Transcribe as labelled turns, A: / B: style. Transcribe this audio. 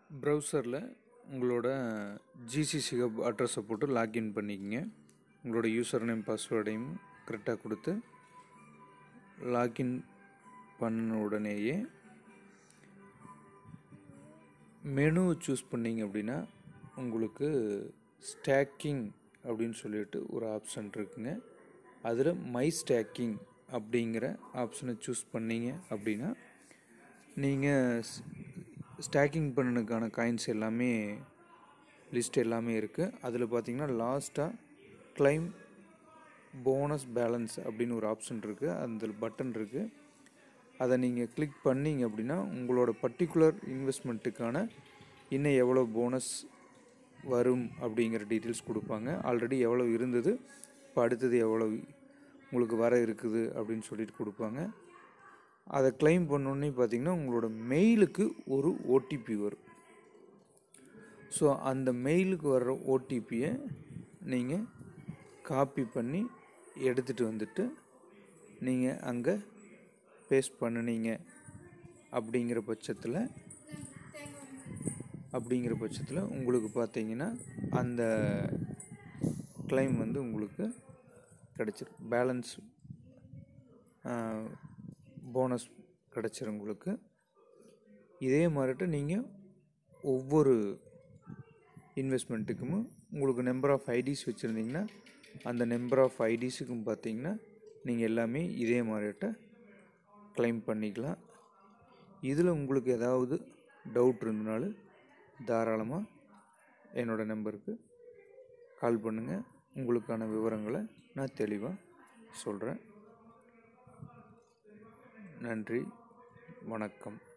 A: ப்ரௌசரில் உங்களோட GCC hub அட்ரஸை போட்டு லாக்இன் பண்ணிக்கங்க உங்களோட யூசர் நேம் பாஸ்வேர்டையும் கரெக்டாக கொடுத்து லாக்இன் பண்ண உடனேயே மெனு சூஸ் பண்ணிங்க அப்படின்னா உங்களுக்கு ஸ்டேக்கிங் அப்படின்னு சொல்லிட்டு ஒரு ஆப்ஷன் இருக்குங்க அதில் மை ஸ்டேக்கிங் அப்படிங்கிற ஆப்ஷனை சூஸ் பண்ணீங்க அப்படின்னா நீங்கள் ஸ்டேக்கிங் பண்ணனுக்கான காயின்ஸ் எல்லாமே லிஸ்ட் எல்லாமே இருக்குது அதில் பார்த்தீங்கன்னா லாஸ்ட்டாக கிளைம் போனஸ் பேலன்ஸ் அப்படின்னு ஒரு ஆப்ஷன் இருக்குது அந்த பட்டன் இருக்குது அதை நீங்கள் கிளிக் பண்ணீங்க அப்படின்னா உங்களோட பர்டிகுலர் இன்வெஸ்ட்மெண்ட்டுக்கான இன்னும் எவ்வளோ போனஸ் வரும் அப்படிங்கிற டீட்டெயில்ஸ் கொடுப்பாங்க ஆல்ரெடி எவ்வளோ இருந்தது இப்போ அடுத்தது எவ்வளோ உங்களுக்கு வர இருக்குது அப்படின்னு சொல்லிட்டு கொடுப்பாங்க அதை கிளைம் பண்ணோன்னே பார்த்தீங்கன்னா உங்களோட மெயிலுக்கு ஒரு ஓடிபி வரும் ஸோ அந்த மெயிலுக்கு வர்ற ஓடிபியை நீங்கள் காப்பி பண்ணி எடுத்துகிட்டு வந்துட்டு நீங்கள் அங்கே பேஸ்ட் பண்ணினீங்க அப்படிங்கிற பட்சத்தில் அப்படிங்கிற பட்சத்தில் உங்களுக்கு பார்த்தீங்கன்னா அந்த கிளைம் வந்து உங்களுக்கு கிடச்சிரும் பேலன்ஸ் போனஸ் கிடச்சிரும் உங்களுக்கு இதே மாதிரிட்டு நீங்கள் ஒவ்வொரு இன்வெஸ்ட்மெண்ட்டுக்கும் உங்களுக்கு நம்பர் ஆஃப் ஐடிஸ் வச்சுருந்தீங்கன்னா அந்த நம்பர் ஆஃப் ஐடிஸுக்கும் பார்த்தீங்கன்னா நீங்கள் எல்லாமே இதே மாதிரிட்ட கிளைம் பண்ணிக்கலாம் இதில் உங்களுக்கு ஏதாவது டவுட் இருந்தனாலும் தாராளமாக என்னோடய நம்பருக்கு கால் பண்ணுங்கள் உங்களுக்கான விவரங்களை நான் தெளிவாக சொல்கிறேன் நன்றி வணக்கம்